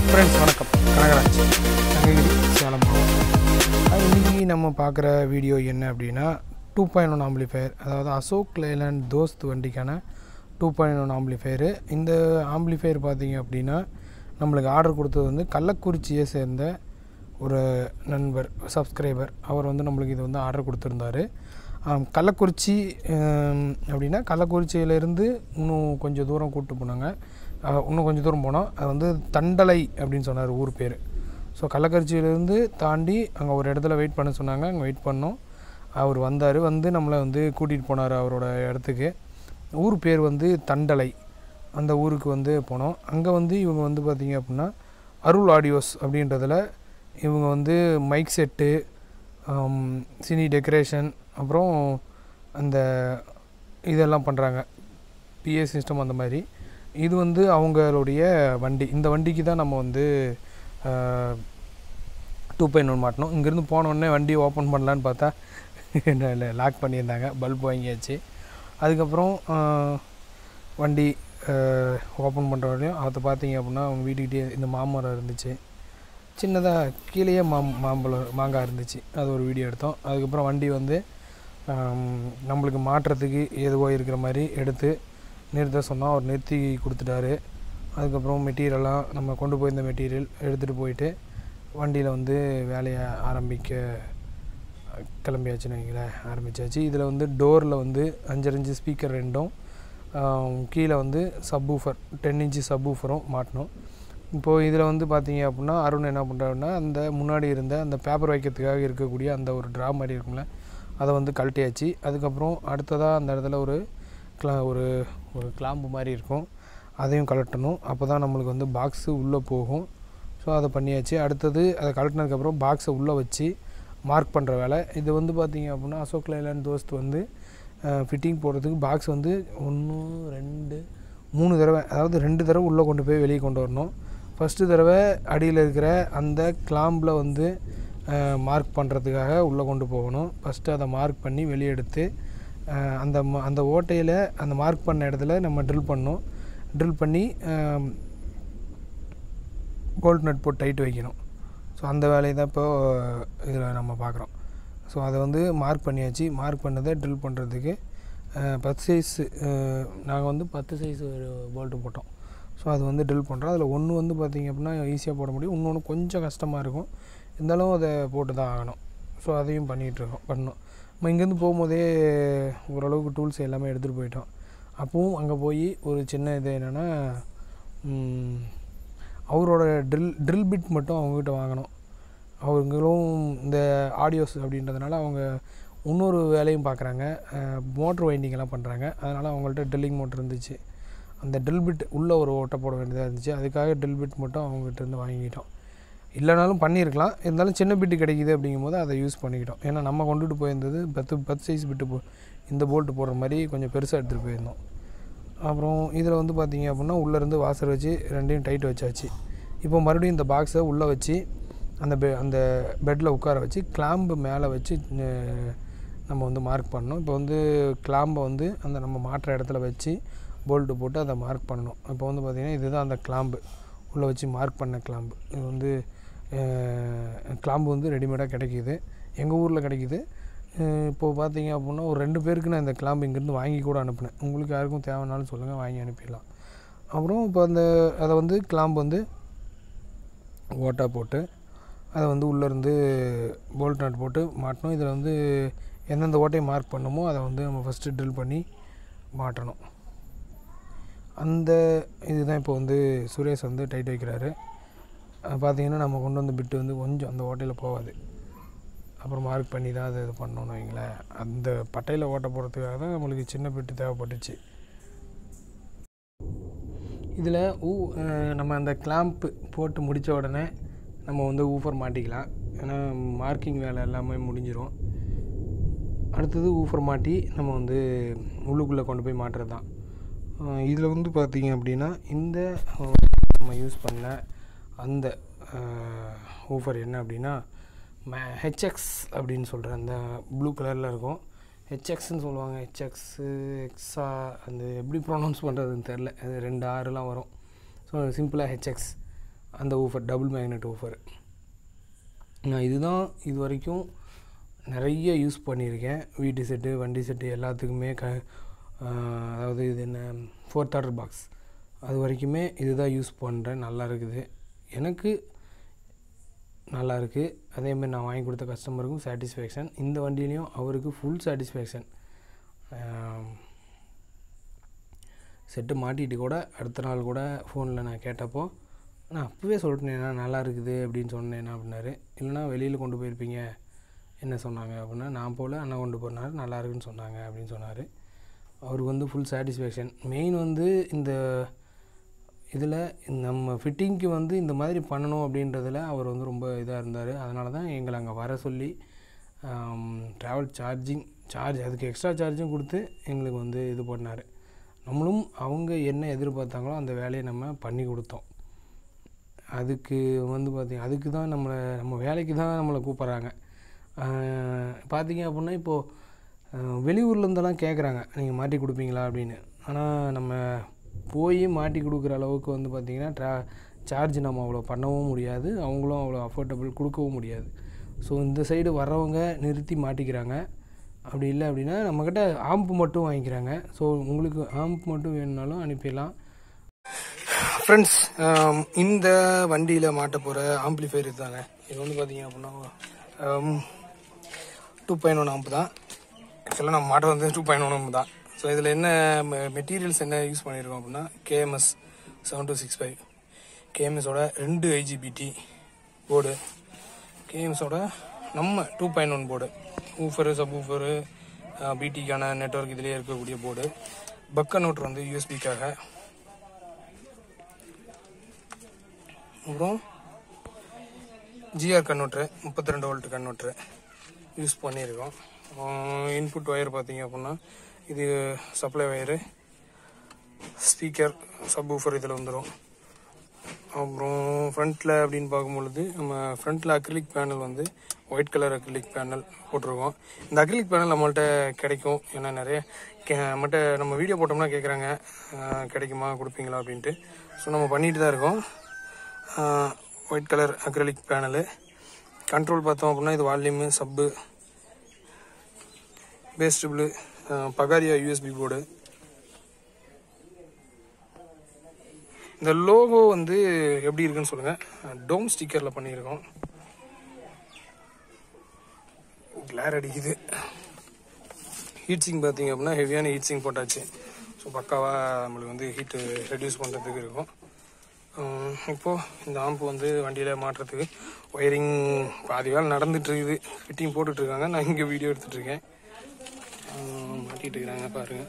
friends வணக்கம் கனகராஜ் தங்ககிரி சேலம் மாவட்டம் இன்றைக்கி நம்ம பார்க்குற வீடியோ என்ன அப்படின்னா டூ பாயிண்ட் ஒன் ஆம்பிளிஃபயர் அதாவது அசோக் லேலண்ட் தோஸ்த் வண்டிக்கான டூ பாயிண்ட் ஒன் ஆம்பிளிஃபயரு இந்த ஆம்பிளிஃபயர் பார்த்தீங்க அப்படின்னா நம்மளுக்கு ஆர்டர் கொடுத்தது வந்து கள்ளக்குறிச்சியை சேர்ந்த ஒரு நண்பர் சப்ஸ்கிரைபர் அவர் வந்து நம்மளுக்கு இது வந்து ஆர்டர் கொடுத்துருந்தாரு ஆம், கள்ளக்குறிச்சி ஆம், அப்படின்னா கள்ளக்குறிச்சியிலேருந்து இன்னும் கொஞ்சம் தூரம் கூப்பிட்டு போனாங்க அஹ், இன்னும் கொஞ்சம் தூரம் போனோம் அது வந்து தண்டலை அப்படின்னு சொன்னார் ஊர் பேர் ஸோ கள்ளக்குறிச்சியிலேருந்து தாண்டி அங்கே ஒரு இடத்துல வெயிட் பண்ண சொன்னாங்க அங்கே வெயிட் பண்ணோம் அவர் வந்தார் வந்து நம்மளை வந்து கூட்டிகிட்டு போனார் அவரோட இடத்துக்கு ஊர் பேர் வந்து தண்டலை அந்த ஊருக்கு வந்து போனோம் அங்கே வந்து இவங்க வந்து பார்த்திங்க அப்படின்னா அருள் ஆடியோஸ் அப்படின்றதுல இவங்க வந்து மைக் செட்டு சினி டெக்கரேஷன் அப்புறம் அந்த இதெல்லாம் பண்ணுறாங்க பிஏ சிஸ்டம் அந்த மாதிரி இது வந்து அவங்களுடைய வண்டி இந்த வண்டிக்கு தான் நம்ம வந்து டூ பாயிண்ட் ஒன் மாட்டினோம் இங்கேருந்து போன உடனே வண்டி ஓப்பன் பண்ணலான்னு பார்த்தா லாக் பண்ணியிருந்தாங்க பல்ப் வாங்கியாச்சு அதுக்கப்புறம் ஆஹ், வண்டி ஓப்பன் பண்ணுற வரையும் அதை பார்த்தீங்க அப்படின்னா அவங்க வீட்டுக்கிட்டே இந்த மாமரம் இருந்துச்சு சின்னதாக கீழேயே மாம் மாம்பழம் மாங்காய் இருந்துச்சு அது ஒரு வீடியோ எடுத்தோம் அதுக்கப்புறம் வண்டி வந்து ஆம், நம்மளுக்கு மாட்டுறதுக்கு எதுவோ இருக்கிற மாதிரி எடுத்து நிறுத்த சொன்னோம் அவர் நிறுத்தி கொடுத்துட்டாரு அதுக்கப்புறம் மெட்டீரியலாம் நம்ம கொண்டு போயிருந்த மெட்டீரியல் எடுத்துகிட்டு போயிட்டு வண்டியில் வந்து வேலையை ஆரம்பிக்க கிளம்பியாச்சுன்னு வைங்களேன் ஆரம்பிச்சாச்சு இதில் வந்து டோரில் வந்து அஞ்சரை இன்ச்சு ஸ்பீக்கர் ரெண்டும் ஆம், கீழே வந்து சப்வூஃபர் டென் இன்ச்சு சப்வூஃபரும் மாட்டணும் இப்போது இதில் வந்து பார்த்தீங்க அப்படின்னா அருண் என்ன பண்ணுறாருன்னா அந்த முன்னாடி இருந்த அந்த பேப்பர் வைக்கிறதுக்காக இருக்கக்கூடிய அந்த ஒரு ட்ரா மாதிரி இருக்கும்ல அதை வந்து கழட்டியாச்சு அதுக்கப்புறம் அடுத்ததாக அந்த இடத்துல ஒரு கிளா ஒரு ஒரு கிளாம்பு மாதிரி இருக்கும் அதையும் கழட்டணும் அப்போ தான் நம்மளுக்கு வந்து பாக்ஸு உள்ளே போகும் ஸோ அதை பண்ணியாச்சு அடுத்தது அதை கழட்டினதுக்கப்புறம் பாக்ஸை உள்ளே வச்சு மார்க் பண்ணுற வேலை இது வந்து பார்த்தீங்க அப்படின்னா அசோக் லைலாண்ட் தோஸ்த் வந்து ஃபிட்டிங் போடுறதுக்கு பாக்ஸ் வந்து ஒன்று ரெண்டு மூணு தடவை அதாவது ரெண்டு தடவை உள்ளே கொண்டு போய் வெளியே கொண்டு வரணும் ஃபஸ்ட்டு தடவை அடியில் இருக்கிற அந்த கிளாம்பில் வந்து மார்க் பண்ணுறதுக்காக உள்ளே கொண்டு போகணும் ஃபஸ்ட்டு அதை மார்க் பண்ணி வெளியே எடுத்து அஹ், அந்த ம- அந்த ஓட்டையில் அந்த மார்க் பண்ண இடத்துல நம்ம ட்ரில் பண்ணணும் ட்ரில் பண்ணி போல்ட் நட் போட்டு டைட் வைக்கணும் ஸோ அந்த வேலையை தான் இப்போ இதில் நம்ம பார்க்குறோம் ஸோ அதை வந்து மார்க் பண்ணியாச்சு மார்க் பண்ணதை ட்ரில் பண்ணுறதுக்கு பத்து சைஸ் நாங்கள் வந்து பத்து சைஸ் ஒரு போல்ட்டு போட்டோம் ஸோ அது வந்து ட்ரில் பண்ணுறோம் அதில் ஒன்று வந்து பார்த்திங்க அப்படின்னா ஈஸியாக போட முடியும் இன்னொன்று கொஞ்சம் கஷ்டமாக இருக்கும் இருந்தாலும் அதை போட்டு தான் ஆகணும் ஸோ அதையும் பண்ணிகிட்ருக்கோம் பண்ணோம் நம்ம இங்கேருந்து போகும்போதே ஓரளவுக்கு டூல்ஸ் எல்லாமே எடுத்துகிட்டு போயிட்டோம் அப்பவும் அங்கே போய் ஒரு சின்ன இது என்னென்னா அவரோட ட்ரில் ட்ரில் பிட் மட்டும் அவங்ககிட்ட வாங்கணும் அவங்களும் இந்த ஆடியோஸ் அப்படின்றதுனால அவங்க இன்னொரு வேலையும் பார்க்குறாங்க மோட்ரு வைண்டிங்கெல்லாம் பண்ணுறாங்க அதனால் அவங்கள்ட்ட ட்ரில்லிங் மோட்ரு இருந்துச்சு அந்த ட்ரில் பிட் உள்ளே ஒரு ஓட்டை போட வேண்டியதாக இருந்துச்சு அதுக்காக ட்ரில் பிட் மட்டும் அவங்ககிட்ட இருந்து வாங்கிக்கிட்டோம் இல்லைனாலும் பண்ணியிருக்கலாம் இருந்தாலும் சின்ன பிட்டு கிடைக்குது அப்படிங்கும்போது அதை யூஸ் பண்ணிக்கிட்டோம் ஏன்னா நம்ம கொண்டுட்டு போயிருந்தது பத்து பத்து சைஸ் பிட்டு போ இந்த போல்ட்டு போடுற மாதிரி கொஞ்சம் பெருசாக எடுத்துகிட்டு போயிருந்தோம் அப்புறம் இதில் வந்து பார்த்தீங்க அப்படின்னா உள்ளேருந்து வாசர் வச்சு ரெண்டையும் டைட் வச்சாச்சு இப்போ மறுபடியும் இந்த பாக்ஸை உள்ளே வச்சு அந்த பெ அந்த பெட்டில் உட்கார வச்சு கிளாம்பு மேலே வச்சு அஹ், நம்ம வந்து மார்க் பண்ணணும் இப்போ வந்து கிளாம்பை வந்து அந்த நம்ம மாட்டுற இடத்துல வச்சு போல்ட்டு போட்டு அதை மார்க் பண்ணணும் இப்போ வந்து பார்த்திங்கன்னா இதுதான் அந்த கிளாம்பு உள்ளே வச்சு மார்க் பண்ண கிளாம்பு இது வந்து அஹ், கிளாம்பு வந்து ரெடிமேடாக கிடைக்கிது எங்கள் ஊரில் கிடைக்கிது அஹ், இப்போ பார்த்தீங்க அப்படின்னா ஒரு ரெண்டு பேருக்கு நான் இந்த கிளாம்பு இங்கேருந்து வாங்கி கூட அனுப்புனேன் உங்களுக்கு யாருக்கும் தேவைனாலும் சொல்லுங்கள் வாங்கி அனுப்பிடலாம் அப்புறம் இப்போ அந்த அதை வந்து கிளாம்பு வந்து ஓட்டா போட்டு அதை வந்து உள்ளேருந்து போல்ட் நட் போட்டு மாட்டணும் இதில் வந்து எந்தெந்த ஓட்டையை மார்க் பண்ணணுமோ அதை வந்து நம்ம ஃபஸ்ட்டு ட்ரில் பண்ணி மாட்டணும் அந்த இதுதான் இப்போ வந்து சுரேஷ் வந்து டைட் வைக்கிறாரு அது பார்த்தீங்கன்னா நம்ம கொண்டு வந்த பிட்டு வந்து கொஞ்சம் அந்த ஓட்டையில் போகாது அப்புறம் மார்க் பண்ணி தான் அதை இது பண்ணணும்னு வைங்களேன் அந்த பட்டையில் ஓட்ட போகிறதுக்காக தான் நம்மளுக்கு சின்ன பிட்டு தேவைப்பட்டுச்சு இதில் ஊ அஹ் நம்ம அந்த கிளாம்ப்பு போட்டு முடித்த உடனே நம்ம வந்து ஊஃபர் மாட்டிக்கலாம் ஏன்னா மார்க்கிங் வேலை எல்லாமே முடிஞ்சிரும் அடுத்தது ஊஃபர் மாட்டி நம்ம வந்து உள்ளுக்குள்ளே கொண்டு போய் மாட்டுறது தான் இதில் வந்து பார்த்தீங்க அப்படின்னா இந்த அஹ், நம்ம யூஸ் பண்ண அந்த ஊஃபர் என்ன அப்படின்னா ஹெச்எக்ஸ் அப்படின்னு சொல்கிற அந்த ப்ளூ கலரில் இருக்கும் ஹெச்எக்ஸ்ன்னு சொல்லுவாங்க ஹெச்எக்ஸு எக்ஸா அந்த எப்படி ப்ரொனவுன்ஸ் பண்ணுறதுன்னு தெரில அது ரெண்டு ஆறுலாம் வரும் ஸோ சிம்பிளாக ஹெச்எக்ஸ் அந்த ஊஃபர் டபுள் மேக்னெட் ஊஃபர் நான் இதுதான் இது வரைக்கும் நிறைய யூஸ் பண்ணியிருக்கேன் வீட்டு செட்டு வண்டி செட்டு எல்லாத்துக்குமே க ஆஹ் அதாவது இது என்ன ஃபோர்த் ஆர்டர் பாக்ஸ் அது வரைக்குமே இதுதான் யூஸ் பண்ணுறேன் நல்லா இருக்குது எனக்கு நல்லா இருக்குது அதேமாதிரி நான் வாங்கி கொடுத்த கஸ்டமருக்கும் சாட்டிஸ்ஃபேக்ஷன் இந்த வண்டியிலையும் அவருக்கு ஃபுல் சாட்டிஸ்ஃபேக்ஷன் செட்டு மாட்டிட்டு கூட அடுத்த நாள் கூட ஃபோனில் நான் கேட்டப்போ நான் அப்போவே சொல்லிட்டேண்ணா நல்லா இருக்குது அப்படின்னு சொன்னேன் அப்படின்னாரு இல்லைனா வெளியில் கொண்டு போயிருப்பீங்க என்ன சொன்னாங்க அப்படின்னா நான் போல் அண்ணா கொண்டு போனார் நல்லா இருக்குன்னு சொன்னாங்க அப்படின்னு சொன்னார் அவருக்கு வந்து ஃபுல் சாட்டிஸ்ஃபேக்ஷன் மெயின் வந்து இந்த இதில் நம்ம ஃபிட்டிங்க்கு வந்து இந்த மாதிரி பண்ணணும் அப்படின்றதுல அவர் வந்து ரொம்ப இதாக இருந்தார் அதனால தான் எங்களை அங்கே வர சொல்லி ட்ராவல் சார்ஜிங் சார்ஜ் அதுக்கு எக்ஸ்ட்ரா சார்ஜும் கொடுத்து எங்களுக்கு வந்து இது பண்ணார் நம்மளும் அவங்க என்ன எதிர்பார்த்தாங்களோ அந்த வேலையை நம்ம பண்ணி கொடுத்தோம் அதுக்கு வந்து பார்த்திங்க அதுக்கு தான் நம்மளை நம்ம வேலைக்கு தான் நம்மளை கூப்பிட்றாங்க பார்த்தீங்க அப்படின்னா இப்போது வெளியூர்லேருந்தெல்லாம் கேட்குறாங்க நீங்கள் மாட்டி கொடுப்பீங்களா அப்படின்னு ஆனால் நம்ம போய் மாட்டி கொடுக்குற அளவுக்கு வந்து பார்த்திங்கன்னா ட்ரா சார்ஜ் நம்ம அவ்வளோ பண்ணவும் முடியாது அவங்களும் அவ்வளோ அஃபோர்டபுள் கொடுக்கவும் முடியாது ஸோ இந்த சைடு வர்றவங்க நிறுத்தி மாட்டிக்கிறாங்க அப்படி இல்லை அப்படின்னா நம்மக்கிட்ட ஆம்பு மட்டும் வாங்கிக்கிறாங்க ஸோ உங்களுக்கு ஆம்பு மட்டும் வேணும்னாலும் அனுப்பிடலாம் ஃப்ரெண்ட்ஸ் இந்த வண்டியில் மாட்ட போகிற ஆம்பிளிஃபையர் இதுதாங்க இது வந்து பார்த்தீங்க அப்படின்னா டூ பாயிண்ட் ஒன் ஆம்பு தான் ஆக்சுவலாக நம்ம மாட்ட வந்து டூ பாயிண்ட் ஒன் ஆம்பு தான் ஸோ இதில் என்ன மெட்டீரியல்ஸ் என்ன யூஸ் பண்ணியிருக்கோம் அப்படின்னா KMS seven two six five கேஎம்எஸோட ரெண்டு ஐஜிபிடி போர்டு கேஎம்ஸோட நம்ம two point one board woofer sub woofer பிடிக்கான நெட்ஒர்க் இதுலேயே இருக்கக்கூடிய போர்டு பக்க நோட்ரு வந்து யூஎஸ்பிக்காக அப்புறம் ஜிஆர் கன்வெர்ட்ரு முப்பத்தி ரெண்டு வோல்ட் கன்வெர்ட்ரு யூஸ் பண்ணியிருக்கோம் இன்புட் ஒயர் பார்த்தீங்க அப்படின்னா இது supply wire speaker sub woofer இதில் வந்துடும் அப்புறம் ஃப்ரண்ட்டில் அப்படின்னு பார்க்கும்பொழுது நம்ம ஃப்ரண்ட்டில் அக்ரிலிக் பேனல் வந்து ஒயிட் கலர் அக்ரிலிக் பேனல் போட்டிருக்கோம் இந்த அக்ரிலிக் பேனல் நம்மள்ட்ட கிடைக்கும் ஏன்னா நிறைய கே நம்மகிட்ட நம்ம வீடியோ போட்டோம்னா கேட்குறாங்க கிடைக்குமா கொடுப்பீங்களா அப்படின்ட்டு ஸோ நம்ம பண்ணிட்டு தான் இருக்கோம் white colour acrylic panel control பார்த்தோம் அப்படின்னா இது வால்யூமு சப்பு பேஸ்டிபிள் பகாரியா யூஎஸ்பி போர்டு இந்த லோகோ வந்து எப்படி இருக்குன்னு சொல்லுங்கள் டோம் ஸ்டிக்கரில் பண்ணியிருக்கோம் கிளார் அடிக்குது ஹீட்ஸிங் பார்த்தீங்க அப்படின்னா ஹெவியான ஹீட்ஸிங் போட்டாச்சு ஸோ பக்காவாக நம்மளுக்கு வந்து ஹீட்டு ரெடியூஸ் பண்ணுறதுக்கு இருக்கும் இப்போது இந்த ஆம்பு வந்து வண்டியில் மாட்டுறதுக்கு ஒயரிங் பாதி வேலை நடந்துட்டு இருக்குது ஃபிட்டிங் போட்டுட்ருக்காங்க நான் இங்கே வீடியோ எடுத்துகிட்ருக்கேன் மாட்டிகிட்டு இருக்கிறாங்க பாருங்கள்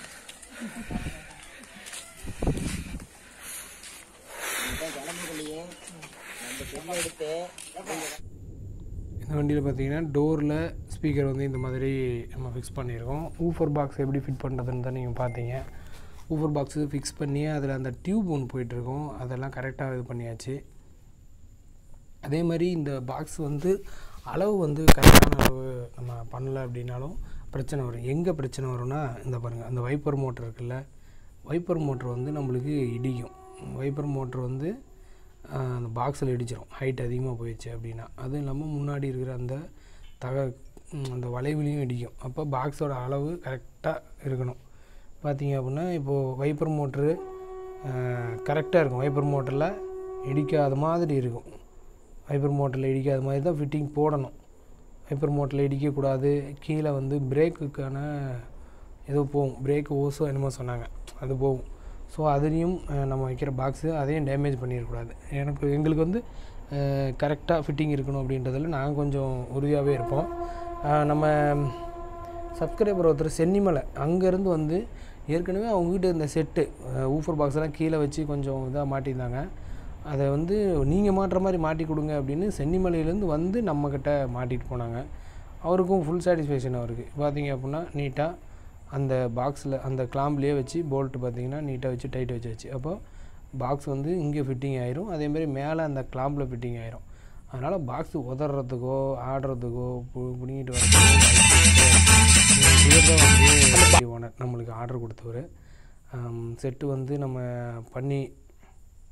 இந்த வண்டியில் பார்த்தீங்கன்னா டோரில் ஸ்பீக்கர் வந்து இந்த மாதிரி நம்ம ஃபிக்ஸ் பண்ணியிருக்கோம் ஊஃபர் பாக்ஸ் எப்படி ஃபிட் பண்ணுறதுன்னு தான் நீங்கள் பார்த்தீங்க ஊஃபர் பாக்ஸு ஃபிக்ஸ் பண்ணி அதில் அந்த டியூப் ஒன்று போயிட்டுருக்கோம் அதெல்லாம் கரெக்டாக இது பண்ணியாச்சு அதே மாதிரி இந்த பாக்ஸ் வந்து அளவு வந்து கரெக்டான அளவு நம்ம பண்ணல அப்படின்னாலும் பிரச்சனை வரும் எங்கே பிரச்சனை வரும்னா இந்த பாருங்கள் அந்த வைப்பர் மோட்டர் இருக்குல்ல வைப்பர் மோட்ரு வந்து நம்மளுக்கு இடிக்கும் வைப்பர் மோட்ரு வந்து அந்த பாக்ஸில் இடிச்சிடும் ஹைட் அதிகமாக போயிடுச்சு அப்படின்னா அதுவும் இல்லாமல் முன்னாடி இருக்கிற அந்த தக அந்த வளைவுலையும் இடிக்கும் அப்போ பாக்ஸோட அளவு கரெக்டாக இருக்கணும் பார்த்தீங்க அப்படின்னா இப்போது வைப்பர் மோட்ரு கரெக்டாக இருக்கும் வைப்பர் மோட்டரில் இடிக்காத மாதிரி இருக்கும் வைப்பர் மோட்டரில் இடிக்காத மாதிரி தான் ஃபிட்டிங் போடணும் வைப்பர் மோட்டரில் இடிக்கக்கூடாது கீழே வந்து பிரேக்குக்கான ஏதோ போகும் பிரேக் ஓஸோ என்னமோ சொன்னாங்க அது போகும் ஸோ அதுலேயும் நம்ம வைக்கிற பாக்ஸு அதையும் டேமேஜ் பண்ணிடக்கூடாது எனக்கு எங்களுக்கு வந்து கரெக்டாக ஃபிட்டிங் இருக்கணும் அப்படின்றதில் நாங்கள் கொஞ்சம் உறுதியாகவே இருப்போம் நம்ம சப்ஸ்கிரைபர் ஒருத்தர் சென்னிமலை அங்கேருந்து வந்து ஏற்கனவே அவங்ககிட்ட இந்த செட்டு ஊஃபர் பாக்ஸ் எல்லாம் கீழே வச்சு கொஞ்சம் இதாக மாட்டியிருந்தாங்க அதை வந்து நீங்கள் மாட்டுற மாதிரி மாட்டி கொடுங்க அப்படின்னு சென்னிமலையிலேருந்து வந்து நம்மக்கிட்ட மாட்டிட்டு போனாங்க அவருக்கும் ஃபுல் சாட்டிஸ்ஃபேக்ஷன் அவருக்கு பார்த்தீங்க அப்படின்னா நீட்டாக அந்த பாக்ஸில் அந்த கிளாம்ப்லேயே வச்சு போல்ட்டு பார்த்தீங்கன்னா நீட்டாக வச்சு டைட் வச்சாச்சு அப்போ பாக்ஸ் வந்து இங்கே ஃபிட்டிங் ஆயிரும் அதேமாரி மேலே அந்த கிளாம்பில் ஃபிட்டிங் ஆயிரும் அதனால் பாக்ஸ் உதறதுக்கோ ஆடுறதுக்கோ பிடிங்கிட்டு வரதுக்கோ வந்து ஓனர் நம்மளுக்கு ஆர்டர் கொடுத்தவர் செட்டு வந்து நம்ம பண்ணி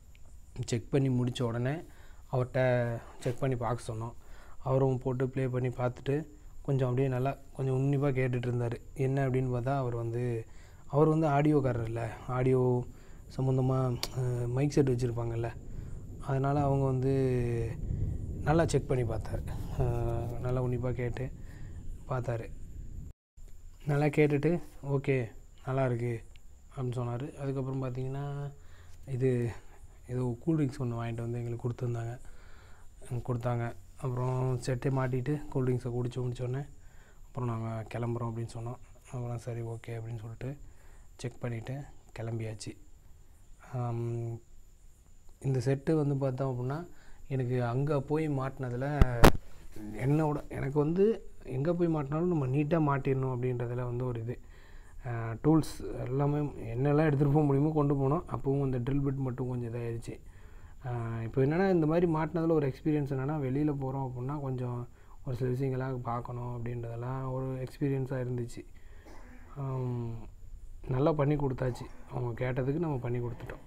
செக் பண்ணி முடித்த உடனே அவர்கிட்ட செக் பண்ணி பார்க்க சொன்னோம் அவரும் போட்டு ப்ளே பண்ணி பார்த்துட்டு கொஞ்சம் அப்படியே நல்லா கொஞ்சம் உன்னிப்பாக கேட்டுட்டு இருந்தார் என்ன அப்படின்னு பார்த்தா அவர் வந்து அவர் வந்து ஆடியோக்காரர் இல்லை ஆடியோ சம்மந்தமாக மைக் செட் வச்சுருப்பாங்கல்ல அதனால் அவங்க வந்து நல்லா செக் பண்ணி பார்த்தாரு அஹ் நல்லா உன்னிப்பாக கேட்டு பார்த்தாரு நல்லா கேட்டுட்டு ஓகே நல்லா இருக்கு அப்படின்னு சொன்னார் அதுக்கப்புறம் பார்த்தீங்கன்னா இது ஏதோ கூல்ட்ரிங்க்ஸ் ஒன்று வாங்கிட்டு வந்து எங்களுக்கு கொடுத்துருந்தாங்க எங்களுக்கு கொடுத்தாங்க அப்புறம் செட்டை மாட்டிட்டு கூல்ட்ரிங்க்ஸை குடிச்சு முடிச்சோடனே அப்புறம் நாங்கள் கிளம்புறோம் அப்படின்னு சொன்னோம் அப்புறம் சரி ஓகே அப்படின்னு சொல்லிட்டு செக் பண்ணிவிட்டு கிளம்பியாச்சு ஆம், இந்த செட்டு வந்து பார்த்தோம் அப்படின்னா எனக்கு அங்கே போய் மாட்டினதில் என்னோட எனக்கு வந்து எங்கே போய் மாட்டினாலும் நம்ம நீட்டாக மாட்டிடணும் அப்படின்றதுல வந்து ஒரு இது டூல்ஸ் எல்லாமே என்னெல்லாம் எடுத்துகிட்டு போக முடியுமோ கொண்டு போனோம் அப்பவும் அந்த ட்ரில் பிட் மட்டும் கொஞ்சம் இதாகிடுச்சு இப்போ என்னென்னா இந்த மாதிரி மாட்டினதில் ஒரு எக்ஸ்பீரியன்ஸ் என்னென்னா வெளியில் போகிறோம் அப்படின்னா கொஞ்சம் ஒரு சில விஷயங்களாக பார்க்கணும் அப்படின்றதெல்லாம் ஒரு எக்ஸ்பீரியன்ஸாக இருந்துச்சு ஆம், நல்லா பண்ணி கொடுத்தாச்சு அவங்க கேட்டதுக்கு நம்ம பண்ணி கொடுத்துட்டோம்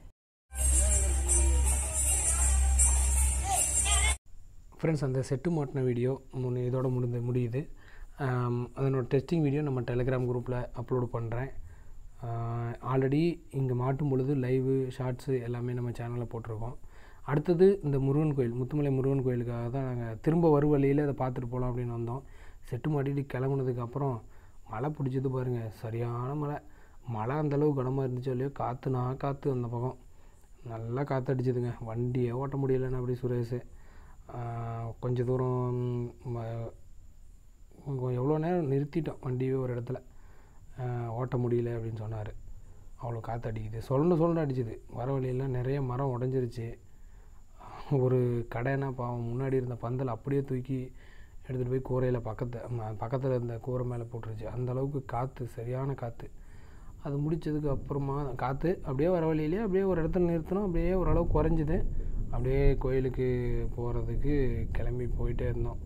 ஃப்ரெண்ட்ஸ் அந்த செட்டு மாட்டின வீடியோ முன்னு இதோட முடிந்து முடியுது ஆம், அதனோட டெஸ்டிங் வீடியோ நம்ம டெலிகிராம் குரூப்பில் அப்லோட் பண்ணுறேன் ஆல்ரெடி இங்கே மாட்டும் பொழுது லைவு ஷார்ட்ஸு எல்லாமே நம்ம சேனலில் போட்டிருக்கோம் அடுத்தது இந்த முருகன் கோயில் முத்துமலை முருகன் கோயிலுக்காக தான் நாங்கள் திரும்ப வரும் வழியில் அதை பார்த்துட்டு போகலாம் அப்படின்னு வந்தோம் செட்டு மாட்டிட்டு கிளம்புனதுக்கு அப்புறம் மழை பிடிச்சது பாருங்கள் சரியான மழை மழை அந்தளவு கனமாக இருந்துச்சோ இல்லையோ காற்றுனா காற்று அந்த பக்கம் நல்லா காற்று அடிச்சதுங்க வண்டியை ஓட்ட முடியலைன்னு அப்படி சுரேஷ் ஆஹ் கொஞ்ச தூரம் ம- கொ- எவ்வளோ நேரம் நிறுத்திட்டோம் வண்டியே ஒரு இடத்துல ஆஹ் ஓட்ட முடியல அப்படின்னு சொன்னார் அவ்வளோ காற்று அடிக்குது சொல்லணும் சொல்லணும் அடிச்சுது வர வழியெல்லாம் நிறைய மரம் உடஞ்சிருச்சு ஒரு கடைனா பாவம் முன்னாடி இருந்த பந்தல் அப்படியே தூக்கி எடுத்துகிட்டு போய் கூரையில் பக்கத்து பக்கத்தில் இருந்த கூரை மேலே போட்டுருச்சு அந்த அளவுக்கு காற்று சரியான காற்று அது முடிச்சதுக்கு அப்புறமா காற்று அப்படியே வர வழியிலே அப்படியே ஒரு இடத்துல நிறுத்தினோம் அப்படியே ஓரளவு குறைஞ்சிது அப்படியே கோயிலுக்கு போகிறதுக்கு கிளம்பி போயிட்டே இருந்தோம்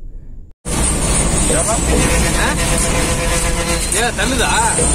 ஏன் தள்ளுதா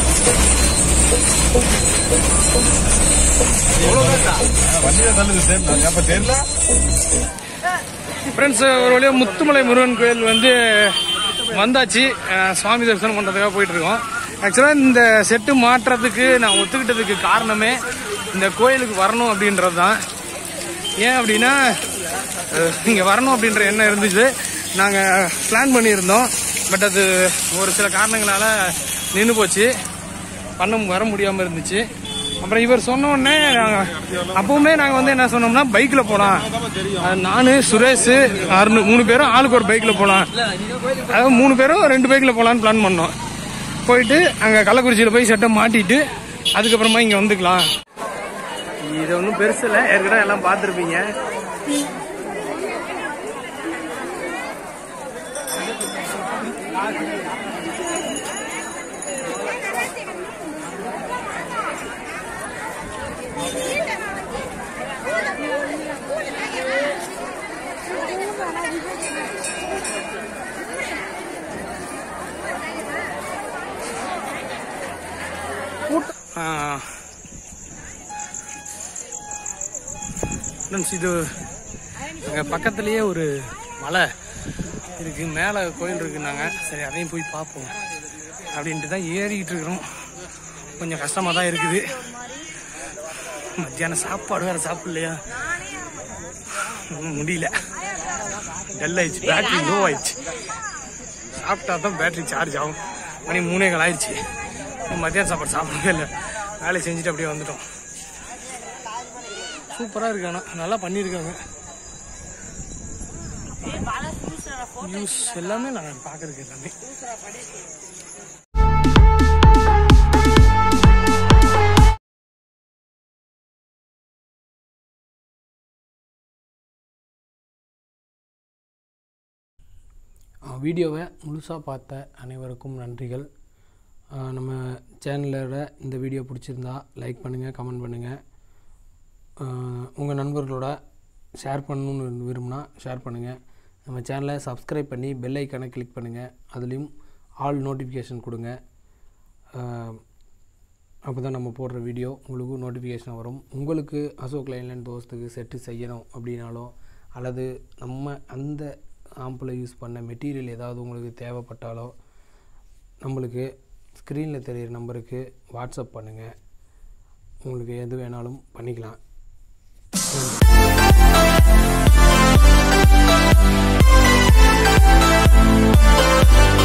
வண்டியில தள்ளுது தெரியல அப்ப தெரியல ஃப்ரெண்ட்ஸ் ஒரு வழியாக முத்துமலை முருகன் கோயில் வந்து வந்தாச்சு அஹ் சுவாமி தரிசனம் பண்ணுறதுக்காக போயிட்டு இருக்கோம் ஆக்சுவலாக இந்த செட்டு மாற்றுறதுக்கு நான் ஒத்துக்கிட்டதுக்கு காரணமே இந்த கோயிலுக்கு வரணும் அப்படின்றது தான் ஏன் அப்படின்னா இங்கே வரணும் அப்படின்ற எண்ணம் இருந்துச்சு நாங்கள் பிளான் பண்ணியிருந்தோம் பட் அது ஒரு சில காரணங்களால் நின்று போச்சு பண்ண வர முடியாமல் இருந்துச்சு அப்புறம் இவர் சொன்ன உடனே நாங்கள் அப்பவுமே நாங்கள் வந்து என்ன சொன்னோம்னா பைக்கில் போகலாம் நான் சுரேஷ் அருண் மூணு பேரும் ஆளுக்கு ஒரு பைக்கில் போகலாம் அதாவது மூணு பேரும் ரெண்டு பைக்கில் போகலான்னு பிளான் பண்ணோம் போயிட்டு அங்கே கள்ளக்குறிச்சியில் போய் செட்டை மாட்டிட்டு அதுக்கப்புறமா இங்கே வந்துக்கலாம் இது ஒன்றும் பெருசு இல்லை ஏற்கனவே எல்லாம் பார்த்துருப்பீங்க ஃப்ரெண்ட்ஸ் இது எங்கள் பக்கத்துலேயே ஒரு மலை இருக்கு மேலே கோயில் இருக்குன்னாங்க சரி அதையும் போய் பார்ப்போம் அப்படின்ட்டு தான் ஏறிக்கிட்டு இருக்கிறோம் கொஞ்சம் கஷ்டமாக தான் இருக்குது மத்தியானம் சாப்பாடு வேறு சாப்பிடலையா ம், முடியல டல் ஆயிடுச்சு பேட்டரி லோ ஆயிடுச்சு சாப்பிட்டா தான் பேட்டரி சார்ஜ் ஆகும் மணி மூணே கால் ஆயிடுச்சு மத்தியானம் சாப்பாடு சாப்பிடவே இல்லை வேலையை செஞ்சுட்டு அப்படியே வந்துட்டோம் சூப்பராக இருக்கு ஆனால் நல்லா பண்ணியிருக்காங்க நியூஸ் எல்லாமே நான் பார்க்கறதுக்கு எல்லாமே வீடியோவை முழுசாக பார்த்த அனைவருக்கும் நன்றிகள் அஹ் நம்ம சேனலோட இந்த வீடியோ பிடிச்சிருந்தா லைக் பண்ணுங்கள் கமெண்ட் பண்ணுங்கள் உங்கள் நண்பர்களோட ஷேர் பண்ணணும்னு விரும்பினா ஷேர் பண்ணுங்கள் நம்ம சேனலை சப்ஸ்கிரைப் பண்ணி பெல் ஐக்கானை கிளிக் பண்ணுங்கள் அதுலேயும் ஆல் நோட்டிஃபிகேஷன் கொடுங்க அஹ் அப்போ தான் நம்ம போடுற வீடியோ உங்களுக்கு நோட்டிஃபிகேஷன் வரும் உங்களுக்கு அசோக் லைன்லேண்ட் தோஸ்துக்கு செட்டு செய்யணும் அப்படின்னாலோ அல்லது நம்ம அந்த ஆம்பில் யூஸ் பண்ண மெட்டீரியல் ஏதாவது உங்களுக்கு தேவைப்பட்டாலோ நம்மளுக்கு ஸ்க்ரீனில் தெரியிற நம்பருக்கு வாட்ஸ்அப் பண்ணுங்கள் உங்களுக்கு எது வேணாலும் பண்ணிக்கலாம் நன்றி